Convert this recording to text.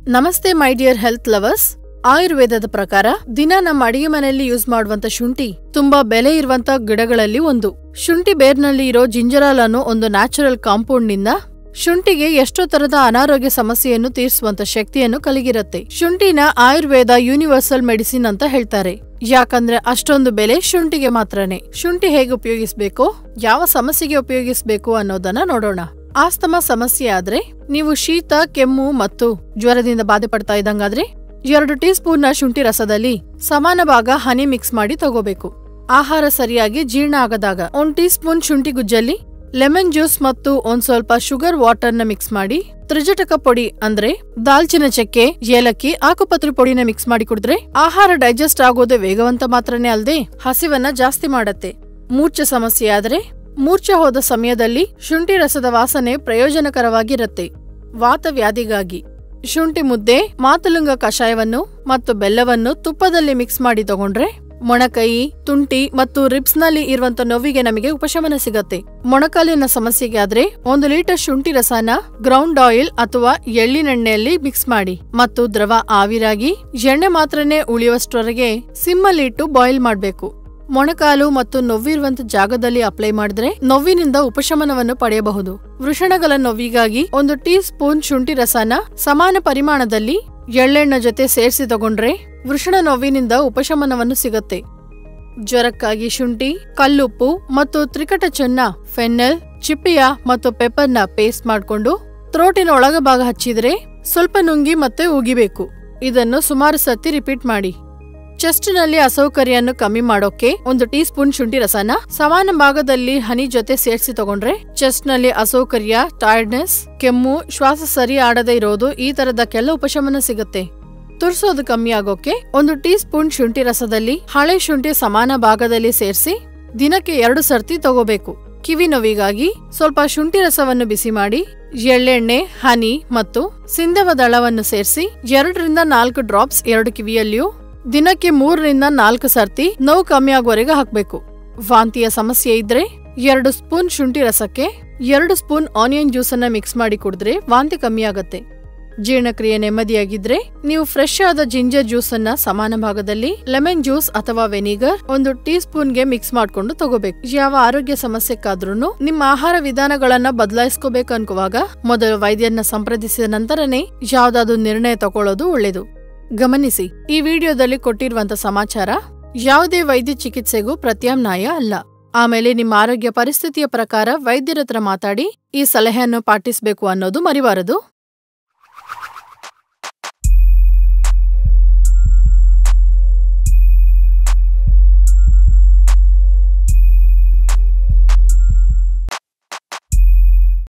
ನಮಸ್ತೆ my dear health lovers ಆಯುರ್ವೇದದ ಪ್ರಕಾರ ದಿನ ನಮ್ಮ ಅಡಿಗೆ ಮನೆಯಲ್ಲಿ ಯೂಸ್ ಮಾಡುವಂತ ಶುಂಠಿ ತುಂಬಾ ಬೆಲೆ ಇರುವಂತ ಗಿಡಗಳಲ್ಲಿ ಒಂದು ಶುಂಠಿ ಬೇರ್ನಲ್ಲಿ ಇರೋ ಜಿಂಜರಾಲ್ ಅನ್ನೋ ಒಂದು ನ್ಯಾಚುರಲ್ ಕಾಂಪೌಂಡ್ ನಿಂದ ಶುಂಠಿಗೆ ಎಷ್ಟೋ ತರದ ಅನಾರೋಗ್ಯ ಸಮಸ್ಯೆಯನ್ನು ತೀರಿಸುವಂತ ಶಕ್ತಿಯನ್ನು ಕಲಿಗಿರತ್ತೆ ಶುಂಠಿನ ಆಯುರ್ವೇದ ಯೂನಿವರ್ಸಲ್ ಮೆಡಿಸಿನ್ ಅಂತ ಹೇಳ್ತಾರೆ ಯಾಕಂದ್ರೆ ಅಷ್ಟೊಂದು ಬೆಲೆ ಶುಂಠಿಗೆ ಮಾತ್ರನೇ ಶುಂಠಿ ಹೇಗೆ ಉಪಯೋಗಿಸ್ಬೇಕು ಯಾವ ಸಮಸ್ಯೆಗೆ ಉಪಯೋಗಿಸ್ಬೇಕು ಅನ್ನೋದನ್ನ ನೋಡೋಣ ಆಸ್ತಮ ಸಮಸ್ಯೆ ಆದ್ರೆ ನೀವು ಶೀತ ಕೆಮ್ಮು ಮತ್ತು ಜ್ವರದಿಂದ ಬಾಧೆ ಪಡ್ತಾ ಇದ್ದಂಗಾದ್ರೆ ಎರಡು ಟೀ ಸ್ಪೂನ್ ನ ಶುಂಠಿ ರಸದಲ್ಲಿ ಸಮಾನ ಭಾಗ ಹನಿ ಮಿಕ್ಸ್ ಮಾಡಿ ತಗೋಬೇಕು ಆಹಾರ ಸರಿಯಾಗಿ ಜೀರ್ಣ ಆಗದಾಗ ಒಂದ್ ಟೀ ಸ್ಪೂನ್ ಶುಂಠಿ ಗುಜ್ಜಲ್ಲಿ ಲೆಮನ್ ಜ್ಯೂಸ್ ಮತ್ತು ಒಂದ್ ಸ್ವಲ್ಪ ಶುಗರ್ ವಾಟರ್ ನ ಮಿಕ್ಸ್ ಮಾಡಿ ತ್ರಿಜಟಕ ಪೊಡಿ ಅಂದ್ರೆ ದಾಲ್ಚಿನ ಚಕ್ಕೆ ಏಲಕ್ಕಿ ಆಕುಪತ್ರೆ ಪೊಡಿನ ಮಿಕ್ಸ್ ಮಾಡಿ ಕುಡಿದ್ರೆ ಆಹಾರ ಡೈಜೆಸ್ಟ್ ಆಗೋದೇ ವೇಗವಂತ ಮಾತ್ರನೇ ಅಲ್ಲದೆ ಹಸಿವನ್ನ ಜಾಸ್ತಿ ಮಾಡತ್ತೆ ಮೂರ್ಛೆ ಸಮಸ್ಯೆ ಆದ್ರೆ ಮೂರ್ಛೆ ಹೋದ ಸಮಯದಲ್ಲಿ ಶುಂಠಿ ರಸದ ವಾಸನೆ ಪ್ರಯೋಜನಕರವಾಗಿರತ್ತೆ ವಾತವ್ಯಾಧಿಗಾಗಿ ಶುಂಠಿ ಮುದ್ದೆ ಮಾತುಲುಂಗ ಕಷಾಯವನ್ನು ಮತ್ತು ಬೆಲ್ಲವನ್ನು ತುಪ್ಪದಲ್ಲಿ ಮಿಕ್ಸ್ ಮಾಡಿ ತಗೊಂಡ್ರೆ ಮೊಣಕೈ ತುಂಟಿ ಮತ್ತು ರಿಬ್ಸ್ ನಲ್ಲಿ ಇರುವಂತ ನೋವಿಗೆ ನಮಗೆ ಉಪಶಮನ ಸಿಗತ್ತೆ ಮೊಣಕಾಲಿನ ಸಮಸ್ಯೆಗೆ ಆದ್ರೆ ಒಂದು ಲೀಟರ್ ಶುಂಠಿ ರಸನ ಗ್ರೌಂಡ್ ಆಯಿಲ್ ಅಥವಾ ಎಳ್ಳಿನೆಣ್ಣೆಯಲ್ಲಿ ಮಿಕ್ಸ್ ಮಾಡಿ ಮತ್ತು ದ್ರವ ಆವಿರಾಗಿ ಎಣ್ಣೆ ಮಾತ್ರನೇ ಉಳಿಯುವಷ್ಟರವರೆಗೆ ಸಿಮ್ಮಲ್ಲಿಟ್ಟು ಬಾಯ್ಲ್ ಮಾಡ್ಬೇಕು ಮೊಣಕಾಲು ಮತ್ತು ನೋವಿರುವಂತ ಜಾಗದಲ್ಲಿ ಅಪ್ಲೈ ಮಾಡಿದ್ರೆ ನೋವಿನಿಂದ ಉಪಶಮನವನ್ನು ಪಡೆಯಬಹುದು ವೃಷಣಗಳ ನೋವಿಗಾಗಿ ಒಂದು ಟೀ ಸ್ಪೂನ್ ಶುಂಠಿ ರಸನ ಸಮಾನ ಪರಿಮಾಣದಲ್ಲಿ ಎಳ್ಳೆಣ್ಣ ಜೊತೆ ಸೇರಿಸಿ ತಗೊಂಡ್ರೆ ವೃಷಣ ನೋವಿನಿಂದ ಉಪಶಮನವನ್ನು ಸಿಗತ್ತೆ ಜ್ವರಕ್ಕಾಗಿ ಶುಂಠಿ ಕಲ್ಲುಪ್ಪು ಮತ್ತು ತ್ರಿಕಟ ಚೆನ್ನ ಫೆನ್ನಲ್ ಚಿಪ್ಪಿಯ ಮತ್ತು ಪೆಪ್ಪರ್ನ ಪೇಸ್ಟ್ ಮಾಡ್ಕೊಂಡು ಥ್ರೋಟಿನ ಒಳಗಭಾಗ ಹಚ್ಚಿದ್ರೆ ಸ್ವಲ್ಪ ನುಂಗಿ ಮತ್ತೆ ಉಗಿಬೇಕು ಇದನ್ನು ಸುಮಾರು ಸತಿ ರಿಪೀಟ್ ಮಾಡಿ ಚೆಸ್ಟ್ನಲ್ಲಿ ಅಸೌಕರ್ಯವನ್ನು ಕಮ್ಮಿ ಮಾಡೋಕೆ ಒಂದು ಟೀ ಸ್ಪೂನ್ ಶುಂಠಿ ರಸನ ಸಮಾನ ಭಾಗದಲ್ಲಿ ಹನಿ ಜೊತೆ ಸೇರಿಸಿ ತಗೊಂಡ್ರೆ ಚೆಸ್ಟ್ನಲ್ಲಿ ಅಸೌಕರ್ಯ ಟೈರ್ಡ್ನೆಸ್ ಕೆಮ್ಮು ಶ್ವಾಸ ಸರಿ ಆಡದೇ ಇರೋದು ಈ ತರದಕ್ಕೆಲ್ಲ ಉಪಶಮನ ಸಿಗುತ್ತೆ ತುರ್ಸೋದು ಕಮ್ಮಿ ಆಗೋಕೆ ಒಂದು ಟೀ ಸ್ಪೂನ್ ಶುಂಠಿ ರಸದಲ್ಲಿ ಹಳೆ ಶುಂಠಿ ಸಮಾನ ಭಾಗದಲ್ಲಿ ಸೇರಿಸಿ ದಿನಕ್ಕೆ ಎರಡು ಸರ್ತಿ ತಗೋಬೇಕು ಕಿವಿ ನೋವಿಗಾಗಿ ಸ್ವಲ್ಪ ಶುಂಠಿ ರಸವನ್ನು ಬಿಸಿ ಮಾಡಿ ಎಳ್ಳೆಣ್ಣೆ ಹನಿ ಮತ್ತು ಸಿಂಧವ ದಳವನ್ನು ಸೇರಿಸಿ ಎರಡರಿಂದ ನಾಲ್ಕು ಡ್ರಾಪ್ಸ್ ಎರಡು ಕಿವಿಯಲ್ಲಿಯೂ ದಿನಕ್ಕೆ ಮೂರರಿಂದ ನಾಲ್ಕು ಸರ್ತಿ ನೋವು ಕಮ್ಮಿ ಆಗುವವರೆಗೆ ಹಾಕ್ಬೇಕು ವಾಂತಿಯ ಸಮಸ್ಯೆ ಇದ್ರೆ ಎರಡು ಸ್ಪೂನ್ ಶುಂಠಿ ರಸಕ್ಕೆ ಎರಡು ಸ್ಪೂನ್ ಆನಿಯನ್ ಜ್ಯೂಸ್ ಅನ್ನ ಮಿಕ್ಸ್ ಮಾಡಿ ಕುಡಿದ್ರೆ ವಾಂತಿ ಕಮ್ಮಿ ಆಗತ್ತೆ ಜೀರ್ಣಕ್ರಿಯೆ ನೆಮ್ಮದಿಯಾಗಿದ್ರೆ ನೀವು ಫ್ರೆಶ್ ಆದ ಜಿಂಜರ್ ಜ್ಯೂಸ್ ಅನ್ನ ಸಮಾನ ಭಾಗದಲ್ಲಿ ಲೆಮನ್ ಜ್ಯೂಸ್ ಅಥವಾ ವೆನಿಗರ್ ಒಂದು ಟೀ ಸ್ಪೂನ್ಗೆ ಮಿಕ್ಸ್ ಮಾಡ್ಕೊಂಡು ತಗೋಬೇಕು ಯಾವ ಆರೋಗ್ಯ ಸಮಸ್ಯೆಕ್ಕಾದ್ರೂ ನಿಮ್ಮ ಆಹಾರ ವಿಧಾನಗಳನ್ನ ಬದಲಾಯಿಸ್ಕೋಬೇಕು ಅನ್ಕೋವಾಗ ಮೊದಲು ವೈದ್ಯರನ್ನ ಸಂಪ್ರದಿಸಿದ ನಂತರನೇ ಯಾವ್ದಾದ್ರು ನಿರ್ಣಯ ತಗೊಳ್ಳೋದು ಒಳ್ಳೇದು ಗಮನಿಸಿ ಈ ವಿಡಿಯೋದಲ್ಲಿ ಕೊಟ್ಟಿರುವಂತ ಸಮಾಚಾರ ಯಾವುದೇ ವೈದ್ಯ ಚಿಕಿತ್ಸೆಗೂ ಪ್ರತ್ಯಾಮ್ನಾಯ ಅಲ್ಲ ಆಮೇಲೆ ನಿಮ್ಮ ಆರೋಗ್ಯ ಪರಿಸ್ಥಿತಿಯ ಪ್ರಕಾರ ವೈದ್ಯರ ಹತ್ರ ಮಾತಾಡಿ ಈ ಸಲಹೆಯನ್ನು ಪಾಟಿಸಬೇಕು ಅನ್ನೋದು ಮರಿಬಾರದು